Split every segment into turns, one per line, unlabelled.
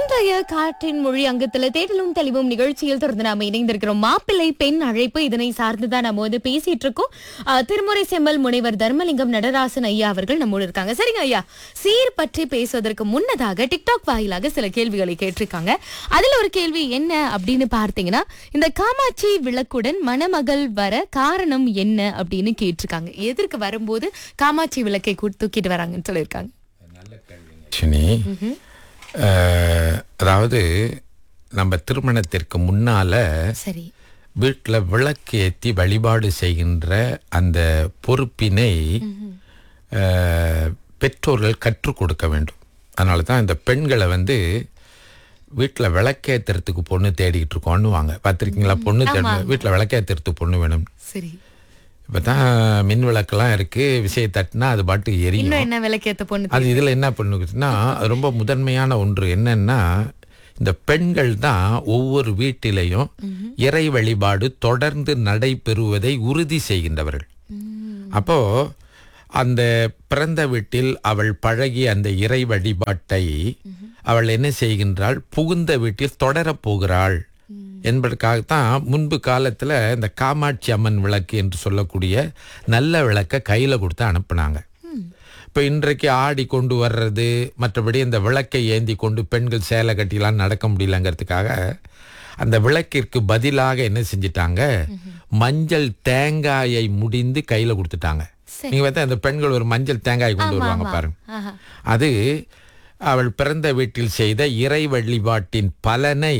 இன்றைய காற்றின் மொழி அங்கத்துல தேடலும் தெளிவும் நிகழ்ச்சியில் தொடர்ந்து நாம இணைந்திருக்கிறோம் மாப்பிள்ளை பெண் அழைப்பு இதனை சார்ந்துதான் நம்ம வந்து பேசிட்டு இருக்கோம் அஹ், திருமுறை செம்மல் முனைவர் தர்மலிங்கம் நடராசன் ஐயா அவர்கள் நம்மோடு இருக்காங்க சரிங்க ஐயா சீர் பற்றி பேசுவதற்கு முன்னதாக டிக்டாக் வாயிலாக சில கேள்விகளை கேட்டிருக்காங்க அதுல ஒரு கேள்வி என்ன அப்படின்னு பார்த்தீங்கன்னா இந்த காமாட்சி விளக்குடன் மணமகள் வர காரணம் என்ன அப்படின்னு கேட்டிருக்காங்க எதற்கு வரும்போது காமாட்சி விளக்கை கூ- தூக்கிட்டு வராங்கன்னு சொல்லியிருக்காங்க
சுனி அஹ், அதாவது நம்ம திருமணத்திற்கு முன்னால
சரி
வீட்டில் விளக்கு ஏற்றி வழிபாடு செய்கின்ற அந்த பொறுப்பினை அஹ், பெற்றோர்கள் கற்றுக் கொடுக்க வேண்டும் அதனால தான் இந்த பெண்களை வந்து வீட்டில் விளக்கேத்துறதுக்கு பொண்ணு தேடிக்கிட்டு இருக்கோன்னு வாங்க பார்த்துருக்கீங்களா பொண்ணு தேட வீட்டில் விளக்கேத்துறதுக்கு பொண்ணு வேணும்
சரி
இப்போ தான் மின் விளக்கெல்லாம் இருக்குது விசையை தட்டினா அது பாட்டு எரியும்
இன்னும் என்ன விலைக்கேத்த பொண்ணு
அது இதில் என்ன பண்ணுச்சுன்னா அது ரொம்ப முதன்மையான ஒன்று என்னன்னா இந்த பெண்கள் தான் ஒவ்வொரு வீட்டிலையும் இறை வழிபாடு தொடர்ந்து நடைபெறுவதை உறுதி செய்கின்றவர்கள் அப்போ அந்த பிறந்த வீட்டில் அவள் பழகிய அந்த இறை வழிபாட்டை அவள் என்ன செய்கின்றாள் புகுந்த வீட்டில் தொடரப் போகிறாள் என்பதற்காகத்தான் முன்பு காலத்துல இந்த காமாட்சி அம்மன் விளக்கு என்று சொல்லக்கூடிய நல்ல விளக்கை கையில கொடுத்து அனுப்புனாங்க இப்போ இன்றைக்கு ஆடி கொண்டு வர்றது மற்றபடி இந்த விளக்கை ஏந்தி கொண்டு பெண்கள் சேலை கட்டிலாம் நடக்க முடியலங்கிறதுக்காக அந்த விளக்கிற்கு பதிலாக என்ன செஞ்சிட்டாங்க மஞ்சள் தேங்காயை முடிந்து கையில கொடுத்துட்டாங்க நீங்க பார்த்தா அந்த பெண்கள் ஒரு மஞ்சள் தேங்காய் கொண்டு வருவாங்க பாருங்க
ஆஹா.
அது அவள் பிறந்த வீட்டில் செய்த இறை வழிபாட்டின் பலனை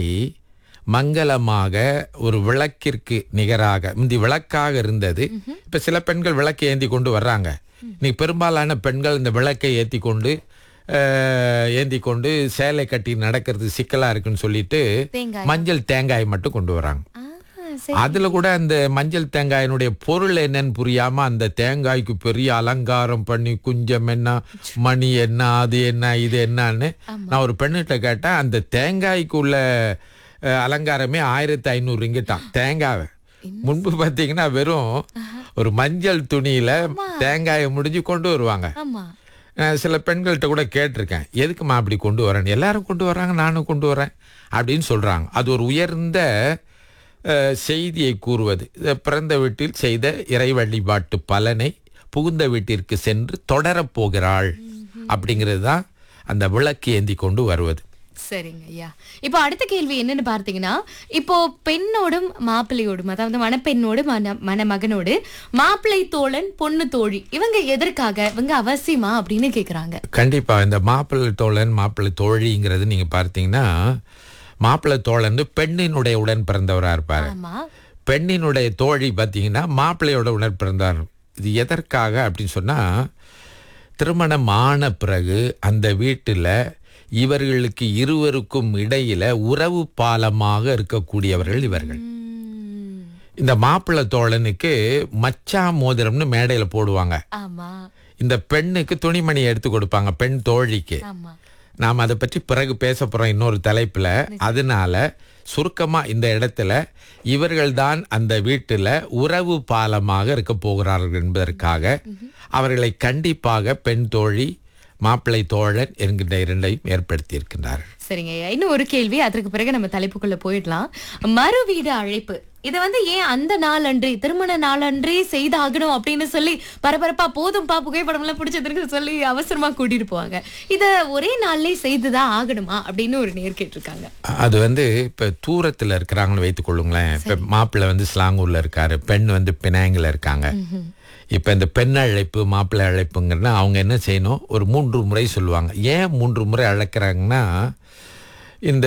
மங்களமாக ஒரு விளக்கிற்கு நிகராக முந்தி விளக்காக இருந்தது இப்ப சில பெண்கள் விளக்கை ஏந்தி கொண்டு வர்றாங்க இன்னைக்கு பெரும்பாலான பெண்கள் இந்த விளக்கை ஏத்தி கொண்டு அஹ், ஏந்தி கொண்டு சேலை கட்டி நடக்கிறது சிக்கலா இருக்குன்னு சொல்லிட்டு
தேங்காய்.
மஞ்சள் தேங்காய் மட்டும் கொண்டு வராங்க
ஆ, சரி.
அதுல கூட அந்த மஞ்சள் தேங்காயினுடைய பொருள் என்னன்னு புரியாம அந்த தேங்காய்க்கு பெரிய அலங்காரம் பண்ணி குஞ்சம் என்ன மணி என்ன அது என்ன இது என்னன்னு நான் ஒரு பெண்ணிட்ட கேட்டேன் அந்த தேங்காய்க்கு உள்ள அஹ், அலங்காரமே ஆயிரத்தி ஐநூறு ரிங்கிட்டான் தேங்காவை முன்பு பாத்தீங்கன்னா வெறும் ஒரு மஞ்சள் துணியில தேங்காயை முடிஞ்சு கொண்டு வருவாங்க
ஆமா
நான் சில பெண்கள்கிட்ட கூட கேட்டிருக்கேன் எதுக்குமா அப்படி கொண்டு வரேன் எல்லாரும் கொண்டு வராங்க நானும் கொண்டு வரேன் அப்படின்னு சொல்றாங்க அது ஒரு உயர்ந்த அஹ், செய்தியை கூறுவது இந்த பிறந்த வீட்டில் செய்த இறை வழிபாட்டு பலனை புகுந்த வீட்டிற்கு சென்று தொடரப் போகிறாள் அப்படிங்கிறது தான் அந்த விளக்கு ஏந்தி கொண்டு வருவது
சரிங்க ஐயா இப்போ அடுத்த கேள்வி என்னன்னு பார்த்தீங்கன்னா இப்போ பெண்ணோடும் மாப்பிள்ளையோடும் அதாவது மணப்பெண்ணோடு மன மணமகனோடு மாப்பிள்ளை தோழன் பொண்ணு தோழி இவங்க எதற்காக இவங்க அவசியமா அப்படின்னு கேக்குறாங்க
கண்டிப்பா இந்த மாப்பிள்ளை தோழன் மாப்பிள்ளை தோழிங்கிறது நீங்க பார்த்தீங்கன்னா மாப்பிள்ளை தோழன் பெண்ணினுடைய உடன் பிறந்தவரா இருப்பாரு
ஆமா
பெண்ணினுடைய தோழி பார்த்தீங்கன்னா மாப்பிள்ளையோட உடன் பிறந்தார் இது எதற்காக அப்படின்னு சொன்னா திருமணம் ஆன பிறகு அந்த வீட்டில் இவர்களுக்கு இருவருக்கும் இடையில உறவு பாலமாக இருக்கக்கூடியவர்கள் இவர்கள்
உம்,
இந்த மாப்பிள்ளை தோழனுக்கு மச்சா மோதிரம்னு மேடையில போடுவாங்க
ஆமா
இந்த பெண்ணுக்கு துணிமணி எடுத்து கொடுப்பாங்க பெண் தோழிக்கு
ஆமா
நாம் அதை பற்றி பிறகு பேச போறோம் இன்னொரு தலைப்புல அதனால சுருக்கமா இந்த இடத்துல இவர்கள்தான் அந்த வீட்டுல உறவு பாலமாக இருக்க போகிறார்கள் என்பதற்காக அவர்களை கண்டிப்பாக பெண் தோழி மாப்பிள்ளை தோழன் என்கின்ற இரண்டையும் ஏற்படுத்தி இருக்கின்றார்கள்
சரிங்க ஐயா இன்னும் ஒரு கேள்வி அதற்கு பிறகு நம்ம தலைப்புக்குள்ள போயிடலாம் மறு வீடு அழைப்பு இதை வந்து ஏன் அந்த நாள் அன்றே திருமண நாள் அன்றே செய்தாகணும் அப்படின்னு சொல்லி பரபரப்பா போதும்பா புகைப்படம் எல்லாம் பிடிச்சதுக்கு சொல்லி அவசரமா கூட்டிட்டு போவாங்க இத ஒரே நாள்லயே செய்துதான் ஆகணுமா அப்படின்னு ஒரு நேர் கேட்டிருக்காங்க
அது வந்து இப்ப தூரத்துல இருக்கிறாங்கன்னு வைத்துக் கொள்ளுங்களேன் இப்ப மாப்பிள்ளை வந்து ஸ்லாங்கூர்ல இருக்காரு பெண் வந்து பினாங்கில் இருக்காங்க இப்ப இந்த பெண் அழைப்பு மாப்பிள்ளை அழைப்புங்கன்னா அவங்க என்ன செய்யணும் ஒரு மூன்று முறை சொல்லுவாங்க ஏன் மூன்று முறை அழைக்கிறாங்கன்னா இந்த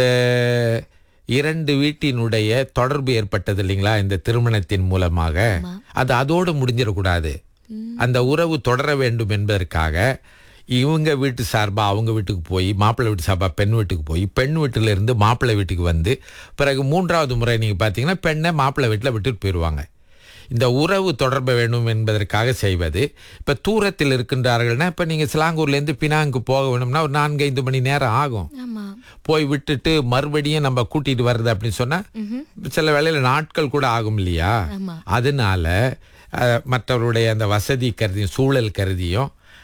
இரண்டு வீட்டினுடைய தொடர்பு ஏற்பட்டது இல்லைங்களா இந்த திருமணத்தின் மூலமாக அது அதோடு முடிஞ்சிடக்கூடாது அந்த உறவு தொடர வேண்டும் என்பதற்காக இவங்க வீட்டு சார்பா அவங்க வீட்டுக்கு போய் மாப்பிள்ளை வீட்டு சார்பா பெண் வீட்டுக்கு போய் பெண் வீட்டுல இருந்து மாப்பிள்ளை வீட்டுக்கு வந்து பிறகு மூன்றாவது முறை நீங்க பார்த்தீங்கன்னா பெண்ணை மாப்பிள்ளை வீட்டில் விட்டுட்டு போயிடுவாங்க இந்த உறவு தொடர்பு வேணும் என்பதற்காக செய்வது இப்ப தூரத்தில் இருக்கின்றார்கள்னா இப்ப நீங்க சிலாங்கூர்லேருந்து பினாங்கு போக வேணும்னா ஒரு நான்கு ஐந்து மணி நேரம் ஆகும்
ஆமா
போய் விட்டுட்டு மறுபடியும் நம்ம கூட்டிட்டு வருது அப்படின்னு சொன்னா சில வேளையில நாட்கள் கூட ஆகும் இல்லையா
ஆமா.
அதனால அஹ், மற்றவருடைய அந்த வசதி கருதியும் சூழல் கருதியும்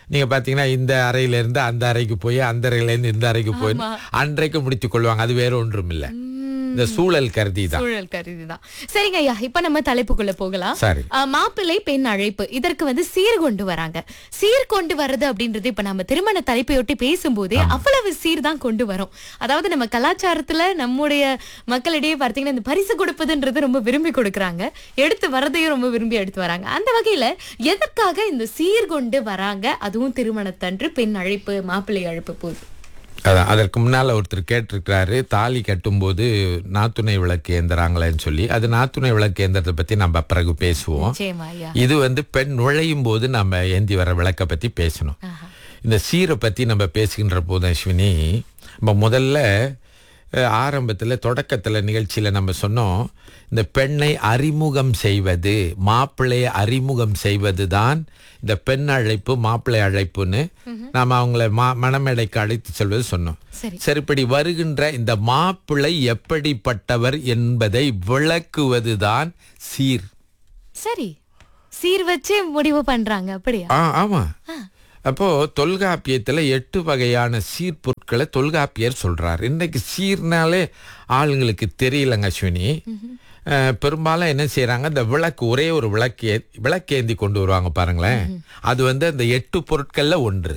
நீங்க பாத்தீங்கன்னா இந்த அறையில இருந்து அந்த அறைக்கு போய் அந்த அறையில இருந்து இந்த அறைக்கு போய் அன்றைக்கு முடித்துக் கொள்வாங்க அது வேற ஒன்றும் இல்ல இந்த சூழல் கருதி தான்
சூழல் கருதிதான் சரிங்க ஐயா இப்ப நம்ம தலைப்புக்குள்ள போகலாம்
சரி
ஆ, மாப்பிள்ளை பெண் அழைப்பு இதற்கு வந்து சீர் கொண்டு வராங்க சீர் கொண்டு வர்றது அப்படின்றது இப்ப நம்ம திருமண தலைப்பையொட்டி பேசும்போதே அவ்வளவு சீர் தான் கொண்டு வரும் அதாவது நம்ம கலாச்சாரத்துல நம்முடைய மக்களிடையே பார்த்தீங்கன்னா இந்த பரிசு கொடுப்பதுன்றது ரொம்ப விரும்பி கொடுக்கறாங்க எடுத்து வரதையும் ரொம்ப விரும்பி எடுத்து வராங்க அந்த வகையில எதற்காக இந்த சீர் கொண்டு வராங்க அதுவும் திருமணத்தன்று பெண் அழைப்பு மாப்பிள்ளை அழைப்பு போது
அதான் அதற்கு முன்னால ஒருத்தர் கேட்டிருக்கிறாரு தாலி கட்டும்போது நாத்துணை விளக்கு ஏந்துறாங்களேன்னு சொல்லி அது நாத்துணை விளக்கு ஏந்துறதை பத்தி நம்ம பிறகு பேசுவோம்
நிச்சயமா ஐயா
இது வந்து பெண் நுழையும் போது நம்ம ஏந்தி வர விளக்க பத்தி பேசணும்
ஆஹா.
இந்த சீரை பத்தி நம்ம பேசுகின்ற போது அஸ்வினி நம்ம முதல்ல அஹ், ஆரம்பத்துல தொடக்கத்துல நிகழ்ச்சியில நம்ம சொன்னோம் இந்த பெண்ணை அறிமுகம் செய்வது மாப்பிள்ளையை அறிமுகம் செய்வது தான் இந்த பெண் அழைப்பு மாப்பிள்ளை அழைப்புன்னு நாம அவங்கள மா மணமேடைக்கு அழைத்து செல்வது சொன்னோம்
சரி
சரிப்படி வருகின்ற இந்த மாப்பிள்ளை எப்படிப்பட்டவர் என்பதை விளக்குவதுதான் சீர்
சரி சீர் வச்சு முடிவு பண்றாங்க அப்படியா
ஆ ஆமா அப்போ தொல்காப்பியத்துல எட்டு வகையான சீர்பொருட்களை தொல்காப்பியர் சொல்றார் இன்னைக்கு சீர்னாலே ஆளுங்களுக்கு தெரியலங்க அஸ்வினி அஹ், பெரும்பாலும் என்ன செய்றாங்க இந்த விளக்கு ஒரே ஒரு விளக்கு ஏ- விளக்கேந்தி கொண்டு வருவாங்க பாருங்களேன் அது வந்து அந்த எட்டு பொருட்கள்ல ஒன்று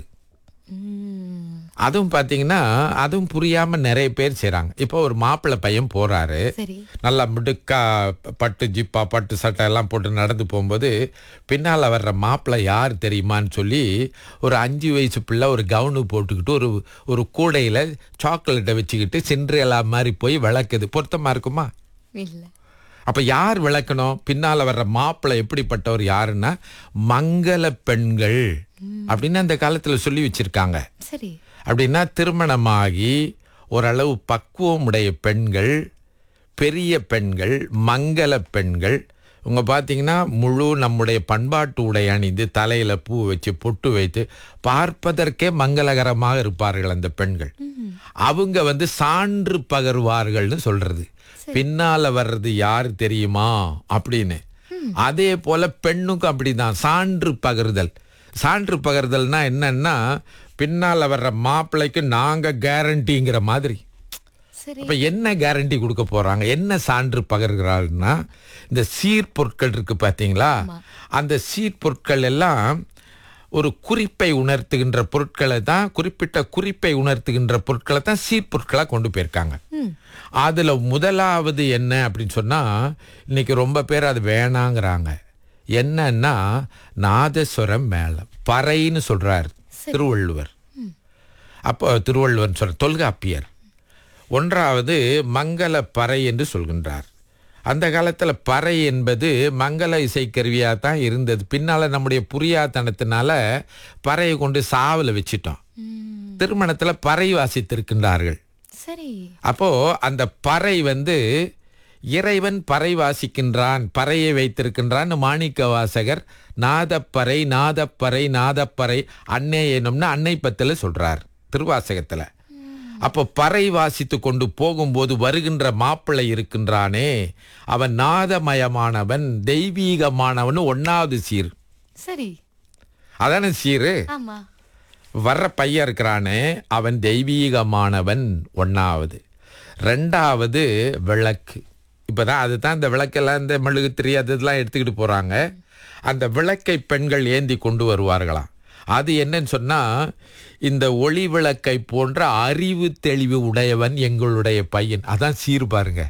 உம்.
அதுவும் பாத்தீங்கன்னா அதுவும் புரியாம நிறைய பேர் செய்றாங்க இப்போ ஒரு மாப்பிள்ளை பையன் போறாரு
சரி
நல்லா மிடுக்கா பட்டு ஜிப்பா பட்டு சட்டை எல்லாம் போட்டு நடந்து போகும்போது பின்னால் வர்ற மாப்பிள்ளை யார் தெரியுமான்னு சொல்லி ஒரு அஞ்சு வயசு பிள்ளை ஒரு கவுனு போட்டுக்கிட்டு ஒரு ஒரு கூடையில் சாக்லேட்டை வச்சுக்கிட்டு சிண்ட்ரேலா மாதிரி போய் விளக்குது பொருத்தமாக இருக்குமா
இல்ல
அப்போ யார் விளக்கணும் பின்னால் வர்ற மாப்பிள்ளை எப்படிப்பட்டவர் யாருன்னா மங்கள பெண்கள் அப்படின்னு அந்த காலத்தில் சொல்லி வச்சிருக்காங்க
சரி
அப்படின்னா திருமணமாகி ஓரளவு பக்குவம் உடைய பெண்கள் பெரிய பெண்கள் மங்கள பெண்கள் உங்க பார்த்தீங்கன்னா முழு நம்முடைய பண்பாட்டு உடை அணிந்து தலையில பூ வச்சு பொட்டு வைத்து பார்ப்பதற்கே மங்களகரமாக இருப்பார்கள் அந்த பெண்கள் அவங்க வந்து சான்று பகர்வார்கள்னு சொல்றது பின்னால வர்றது யார் தெரியுமா அப்படின்னு அதே போல பெண்ணுக்கும் அப்படிதான் சான்று பகர்தல் சான்று பகர்தல்னா என்னன்னா பின்னால வர்ற மாப்பிள்ளைக்கு நாங்க கேரண்டிங்கிற மாதிரி
சரி
அப்ப என்ன கேரண்டி கொடுக்க போறாங்க என்ன சான்று பகர்கிறாருன்னா இந்த சீர்பொருட்கள் இருக்கு பாத்தீங்களா அந்த சீர்பொருட்கள் எல்லாம் ஒரு குறிப்பை உணர்த்துகின்ற பொருட்களை தான் குறிப்பிட்ட குறிப்பை உணர்த்துகின்ற பொருட்களை தான் சீர்பொருட்களா கொண்டு போயிருக்காங்க அதுல முதலாவது என்ன அப்படின்னு சொன்னா இன்னைக்கு ரொம்ப பேர் அது வேணாங்கிறாங்க என்னன்னா நாதஸ்வரம் மேளம் பறைன்னு சொல்றார் திருவள்ளுவர் அப்போ திருவள்ளுவர் சொல்ற தொல்காப்பியர் ஒன்றாவது மங்கள பறை என்று சொல்கின்றார் அந்த காலத்துல பறை என்பது மங்கள இசைக்கருவியாக தான் இருந்தது பின்னால நம்முடைய புரியாத்தனத்தினால பறையை கொண்டு சாவல வச்சிட்டோம்
உம்.
திருமணத்துல பறை வாசித்திருக்கின்றார்கள்
சரி
அப்போ அந்த பறை வந்து இறைவன் பறை வாசிக்கின்றான் பறையை வைத்திருக்கின்றான் மாணிக்க வாசகர் நாதப்பறை நாதப்பறை நாதப்பறை அன்னை என்னும்னா அன்னை பத்துல சொல்றார் திருவாசகத்துல அப்போ பறை வாசித்து கொண்டு போகும்போது வருகின்ற மாப்பிள்ளை இருக்கின்றானே அவன் நாதமயமானவன் தெய்வீகமானவன் ஒன்னாவது சீர்
சரி
அதானே சீரு
ஆமா
வர்ற பையன் இருக்கிறானே அவன் தெய்வீகமானவன் ஒன்னாவது ரெண்டாவது விளக்கு இப்பதான் அதுதான் இந்த விளக்கெல்லாம் இந்த மெழுகுத்திரி அது இதெல்லாம் எடுத்துக்கிட்டு போறாங்க அந்த விளக்கை பெண்கள் ஏந்தி கொண்டு வருவார்களாம் அது என்னன்னு சொன்னா இந்த ஒளி விளக்கை போன்ற அறிவு தெளிவு உடையவன் எங்களுடைய பையன் அதான் சீர் பாருங்க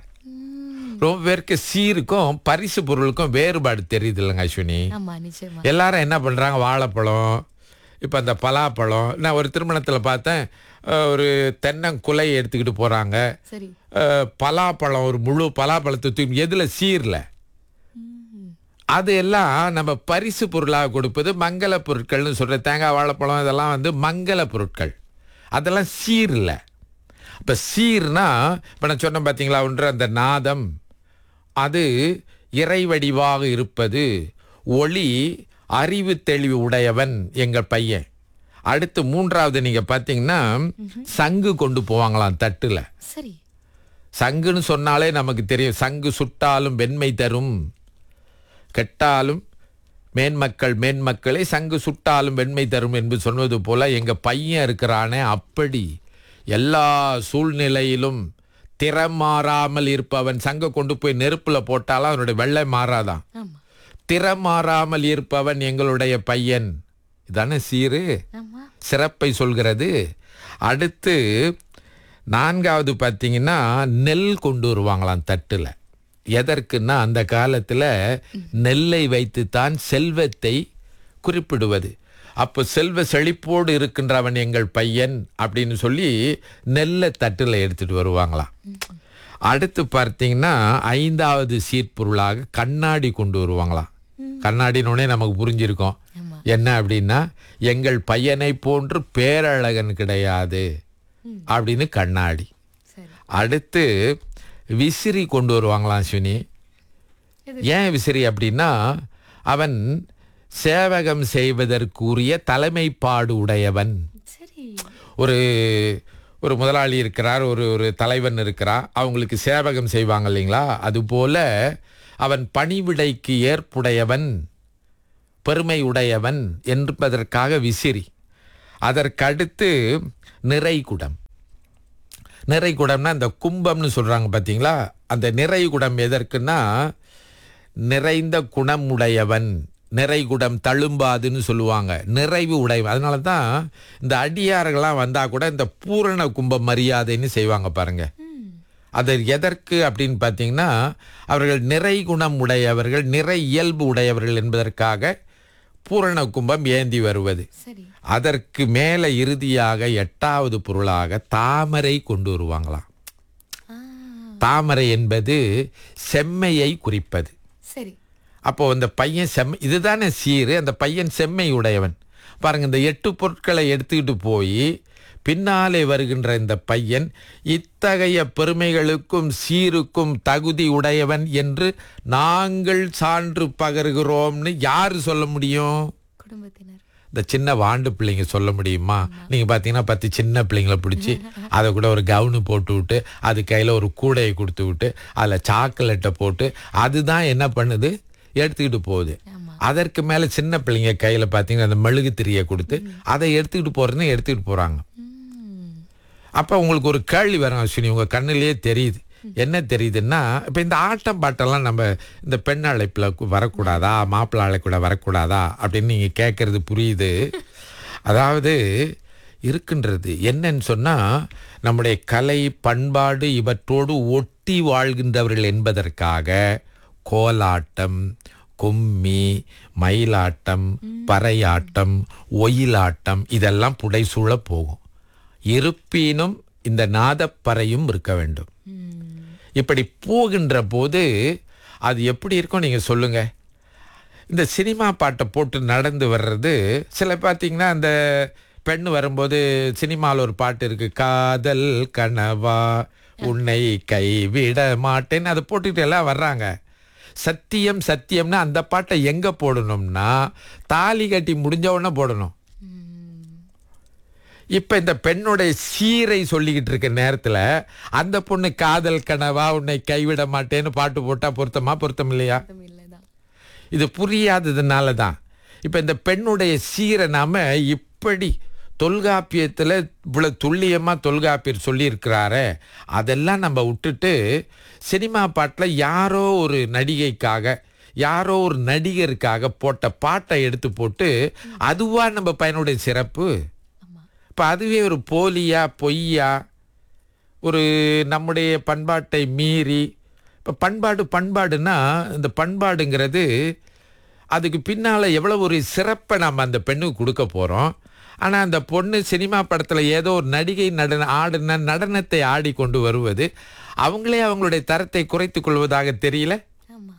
ரொம்ப பேருக்கு சீருக்கும் பரிசு பொருளுக்கும் வேறுபாடு தெரியுது இல்லைங்க அஸ்வினி
ஆமா நிச்சயமா
எல்லாரும் என்ன பண்றாங்க வாழைப்பழம் இப்போ அந்த பலாப்பழம் நான் ஒரு திருமணத்தில் பார்த்தேன் அஹ், ஒரு தென்னங்குலை எடுத்துக்கிட்டு போறாங்க
சரி
அஹ், பலாப்பழம் ஒரு முழு பலாப்பழத்தை தூக்கி எதுல சீர்ல அது எல்லாம் நம்ம பரிசு பொருளாக கொடுப்பது மங்கள பொருட்கள்னு சொல்ற தேங்காய் வாழைப்பழம் இதெல்லாம் வந்து மங்கள பொருட்கள் அதெல்லாம் சீர்ல இப்ப சீர்னா இப்ப நான் சொன்னேன் பார்த்தீங்களா ஒன்று அந்த நாதம் அது இறைவடிவாக இருப்பது ஒளி அறிவு தெளிவு உடையவன் எங்கள் பையன் அடுத்து மூன்றாவது நீங்க பார்த்தீங்கன்னா சங்கு கொண்டு போவாங்களாம் தட்டுல
சரி
சங்குன்னு சொன்னாலே நமக்கு தெரியும் சங்கு சுட்டாலும் வெண்மை தரும் கெட்டாலும் மேன்மக்கள் மேன்மக்களை சங்கு சுட்டாலும் வெண்மை தரும் என்று சொன்னது போல எங்க பையன் இருக்கிறானே அப்படி எல்லா சூழ்நிலையிலும் திறம் மாறாமல் இருப்பவன் சங்க கொண்டு போய் நெருப்புல போட்டாலும் அவனுடைய வெள்ளை மாறாதான்
ஆமா
திறம் மாறாமல் இருப்பவன் எங்களுடைய பையன் இதானே சீரு
ஆமா
சிறப்பை சொல்கிறது அடுத்து நான்காவது பார்த்தீங்கன்னா நெல் கொண்டு வருவாங்களாம் தட்டுல எதற்குன்னா அந்த காலத்துல நெல்லை வைத்துத்தான் செல்வத்தை குறிப்பிடுவது அப்போ செல்வ செழிப்போடு இருக்கின்றவன் எங்கள் பையன் அப்படின்னு சொல்லி நெல்லை தட்டுல எடுத்துட்டு வருவாங்களாம் அடுத்து பார்த்தீங்கன்னா ஐந்தாவது சீர்பொருளாக கண்ணாடி கொண்டு வருவாங்களாம் கண்ணாடினோடனே நமக்கு புரிஞ்சிருக்கோம்
ஆமா
என்ன அப்படின்னா எங்கள் பையனை போன்று பேரழகன் கிடையாது அப்படின்னு கண்ணாடி
சரி
அடுத்து விசிறி கொண்டு வருவாங்களாம் சுனி ஏன் விசிறி அப்படின்னா அவன் சேவகம் செய்வதற்குரிய தலைமைப்பாடு உடையவன்
சரி
ஒரு ஒரு முதலாளி இருக்கிறார் ஒரு ஒரு தலைவன் இருக்கிறார் அவங்களுக்கு சேவகம் செய்வாங்க இல்லைங்களா அதுபோல அவன் பணிவிடைக்கு ஏற்புடையவன் பெருமை உடையவன் என்பதற்காக விசிறி அதற்கடுத்து நிறைகுடம் நிறைகுடம்னா அந்த கும்பம்னு சொல்றாங்க பார்த்தீங்களா அந்த நிறைகுடம் எதற்குன்னா நிறைந்த குணம் உடையவன் நிறைகுடம் தழும்பாதுன்னு சொல்லுவாங்க நிறைவு உடையவன் அதனால தான் இந்த அடியார்கள்லாம் வந்தா கூட இந்த பூரண கும்ப மரியாதைன்னு செய்வாங்க பாருங்க அது எதற்கு அப்படின்னு பார்த்தீங்கன்னா அவர்கள் நிறை குணம் உடையவர்கள் நிறை இயல்பு உடையவர்கள் என்பதற்காக பூரண கும்பம் ஏந்தி வருவது
சரி
அதற்கு மேலே இறுதியாக எட்டாவது பொருளாக தாமரை கொண்டு வருவாங்களாம்
ஆ
தாமரை என்பது செம்மையை குறிப்பது
சரி
அப்போ அந்த பையன் செம் இதுதானே சீரு அந்த பையன் செம்மை உடையவன் பாருங்க இந்த எட்டு பொருட்களை எடுத்துக்கிட்டு போய் பின்னாலே வருகின்ற இந்த பையன் இத்தகைய பெருமைகளுக்கும் சீருக்கும் தகுதி உடையவன் என்று நாங்கள் சான்று பகருகிறோம்னு யாரு சொல்ல முடியும்
குடும்பத்தினர்
இந்த சின்ன வாண்டு பிள்ளைங்க சொல்ல முடியுமா நீங்க பாத்தீங்கன்னா பத்து சின்ன பிள்ளைங்கள பிடிச்சி அதை கூட ஒரு கவுனு போட்டு விட்டு அது கையில ஒரு கூடையை கொடுத்து விட்டு அதுல சாக்லேட்டை போட்டு அதுதான் என்ன பண்ணுது எடுத்துக்கிட்டு போகுது
ஆமா
அதற்கு மேல சின்ன பிள்ளைங்க கையில பாத்தீங்கன்னா அந்த மெழுகு திரியை கொடுத்து அதை எடுத்துக்கிட்டு போறதுன்னு எடுத்துக்கிட்டு போறாங்க
ம்
அப்ப உங்களுக்கு ஒரு கேள்வி வரும் அஸ்வினி உங்க கண்ணிலேயே தெரியுது என்ன தெரியுதுன்னா இப்ப இந்த ஆட்டம் பாட்டெல்லாம் நம்ம இந்த பெண் அழைப்புல கு- வரக்கூடாதா மாப்பிள்ளை அழைக்கூட வரக்கூடாதா அப்படின்னு நீங்க கேட்கறது புரியுது அதாவது இருக்கின்றது என்னன்னு சொன்னா நம்முடைய கலை பண்பாடு இவற்றோடு ஒட்டி வாழ்கின்றவர்கள் என்பதற்காக கோலாட்டம் கும்மி மயிலாட்டம் பறையாட்டம் ஒயிலாட்டம் இதெல்லாம் புடைசூழ போகும் இருப்பினும் இந்த நாதப்பறையும் இருக்க வேண்டும்
ம்
இப்படி போகின்ற போது அது எப்படி இருக்கும் நீங்க சொல்லுங்க இந்த சினிமா பாட்டை போட்டு நடந்து வர்றது சில பார்த்தீங்கன்னா அந்த பெண் வரும்போது சினிமாவில் ஒரு பாட்டு இருக்கு காதல் கனவா உன்னை கைவிட மாட்டேன்னு அதை போட்டுக்கிட்டு எல்லாம் வர்றாங்க சத்தியம் சத்தியம்னா அந்த பாட்டை எங்க போடணும்னா தாலி கட்டி முடிஞ்ச உடனே போடணும்
ம்
இப்ப இந்த பெண்ணுடைய சீரை சொல்லிக்கிட்டு இருக்க நேரத்துல அந்த பொண்ணு காதல் கனவா உன்னை கைவிட மாட்டேன்னு பாட்டு போட்டா பொருத்தமா பொருத்தம் இல்லையா
அர்த்தம் இல்லதான்
இது புரியாததுனால தான் இப்ப இந்த பெண்ணுடைய சீரை நாம இப்படி தொல்காப்பியத்துல இவ்வளவு துல்லியமா தொல்காப்பியர் சொல்லியிருக்கிறாரே அதெல்லாம் நம்ம விட்டுட்டு சினிமா பாட்டில் யாரோ ஒரு நடிகைக்காக யாரோ ஒரு நடிகருக்காக போட்ட பாட்டை எடுத்து போட்டு அதுவா நம்ம பையனுடைய சிறப்பு
ஆமா
இப்போ அதுவே ஒரு போலியா பொய்யா ஒரு நம்முடைய பண்பாட்டை மீறி இப்போ பண்பாடு பண்பாடுன்னா இந்த பண்பாடுங்கிறது அதுக்கு பின்னால் எவ்வளோ ஒரு சிறப்பை நம்ம அந்த பெண்ணுக்கு கொடுக்க போகிறோம் ஆனால் அந்த பொண்ணு சினிமா படத்தில் ஏதோ ஒரு நடிகை நடன ஆடின நடனத்தை ஆடி கொண்டு வருவது அவங்களே அவங்களுடைய தரத்தை குறைத்துக் கொள்வதாக தெரியல
ஆமா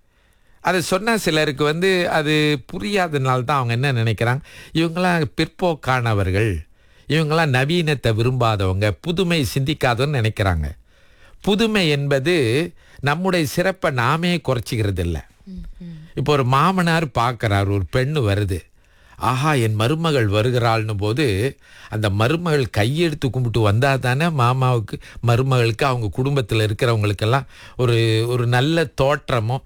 அதை சொன்ன சிலருக்கு வந்து அது புரியாதனால தான் அவங்க என்ன நினைக்கிறாங்க இவங்களாம் பிற்போக்கானவர்கள் இவங்களாம் நவீனத்தை விரும்பாதவங்க புதுமை சிந்திக்காதவன்னு நினைக்கிறாங்க புதுமை என்பது நம்முடைய சிறப்பை நாமே குறைச்சிக்கிறது இல்லை
ம் ம்
இப்போ ஒரு மாமனார் பார்க்கறார் ஒரு பெண்ணு வருது ஆஹா என் மருமகள் வருகிறாள்னு போது அந்த மருமகள் கையெடுத்து கும்பிட்டு வந்தா தானே மாமாவுக்கு மருமகளுக்கு அவங்க குடும்பத்தில் இருக்கிறவங்களுக்கெல்லாம் ஒரு ஒரு நல்ல தோற்றமும்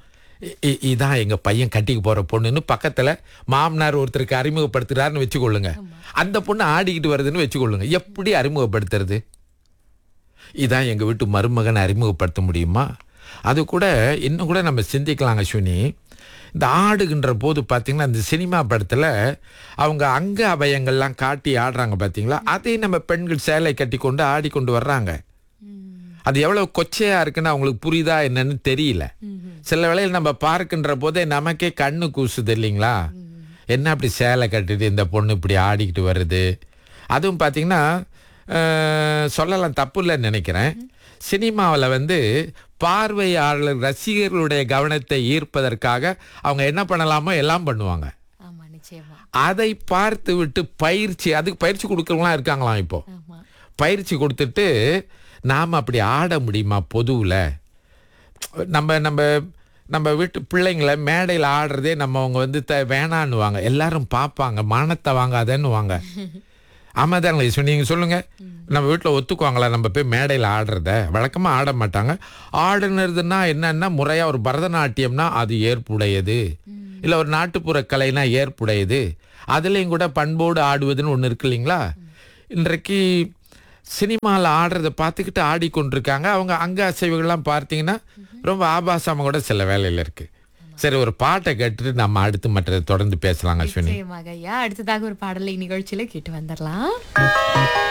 இ- இ- இதான் எங்க பையன் கட்டிக்கு போற பொண்ணுன்னு பக்கத்துல மாமனார் ஒருத்தருக்கு அறிமுகப்படுத்துறாருன்னு வச்சுக்கொள்ளுங்க அந்த பொண்ணு ஆடிக்கிட்டு வருதுன்னு வச்சுக்கொள்ளுங்க எப்படி அறிமுகப்படுத்துறது இதான் எங்க வீட்டு மருமகனை அறிமுகப்படுத்த முடியுமா அது கூட இன்னும் கூட நம்ம சிந்திக்கலாம் அஸ்வினி இந்த ஆடுகின்ற போது பார்த்தீங்கன்னா இந்த சினிமா படத்தில் அவங்க அங்க அபயங்கள்லாம் காட்டி ஆடுறாங்க பார்த்தீங்களா அதை நம்ம பெண்கள் சேலை கட்டி கொண்டு ஆடிக்கொண்டு வர்றாங்க அது எவ்வளவு கொச்சையா இருக்குன்னு அவங்களுக்கு புரியுதா என்னன்னு தெரியல சில வேளையில் நம்ம பார்க்கின்ற போதே நமக்கே கண்ணு கூசுது இல்லைங்களா என்ன அப்படி சேலை கட்டிட்டு இந்த பொண்ணு இப்படி ஆடிக்கிட்டு வருது அதுவும் பார்த்தீங்கன்னா அஹ், சொல்லலாம் தப்பு இல்லைன்னு நினைக்கிறேன் சினிமாவில் வந்து பார்வையாளர் ரசிகர்களுடைய கவனத்தை ஈர்ப்பதற்காக அவங்க என்ன பண்ணலாமோ எல்லாம் பண்ணுவாங்க
ஆமா நிச்சயமா
அதை பார்த்து விட்டு பயிற்சி அதுக்கு பயிற்சி கொடுக்குறவங்களாம் இருக்காங்களாம் இப்போ
ஆமா
பயிற்சி கொடுத்துட்டு நாம் அப்படி ஆட முடியுமா பொதுவில் நம்ம நம்ம நம்ம வீட்டு பிள்ளைங்களை மேடையில் ஆடுறதே நம்ம அவங்க வந்து த வேணான்னுவாங்க எல்லாரும் பார்ப்பாங்க மானத்தை வாங்காதேன்னுவாங்க ஆமாம் தாங்களே இப்போ நீங்கள் சொல்லுங்கள் நம்ம வீட்டில் ஒத்துக்குவாங்களா நம்ம போய் மேடையில் ஆடுறத வழக்கமாக ஆட மாட்டாங்க ஆடுனதுன்னா என்னன்னா முறையாக ஒரு பரதநாட்டியம்னா அது ஏற்புடையது இல்லை ஒரு நாட்டுப்புற கலைனா ஏற்புடையது அதுலேயும் கூட பண்போடு ஆடுவதுன்னு ஒன்று இருக்கு இல்லைங்களா இன்றைக்கு சினிமாவில் ஆடுறத பார்த்துக்கிட்டு ஆடிக்கொண்டிருக்காங்க அவங்க அங்க அசைவுகள்லாம் பார்த்தீங்கன்னா ரொம்ப ஆபாசமாக கூட சில வேலையில் இருக்கு சரி ஒரு பாட்டை கேட்டுட்டு நம்ம அடுத்து மற்றதை தொடர்ந்து பேசலாங்க அஸ்வினி
நிச்சயமாக ஐயா அடுத்ததாக ஒரு பாடலை நிகழ்ச்சியில கேட்டு வந்துடலாம்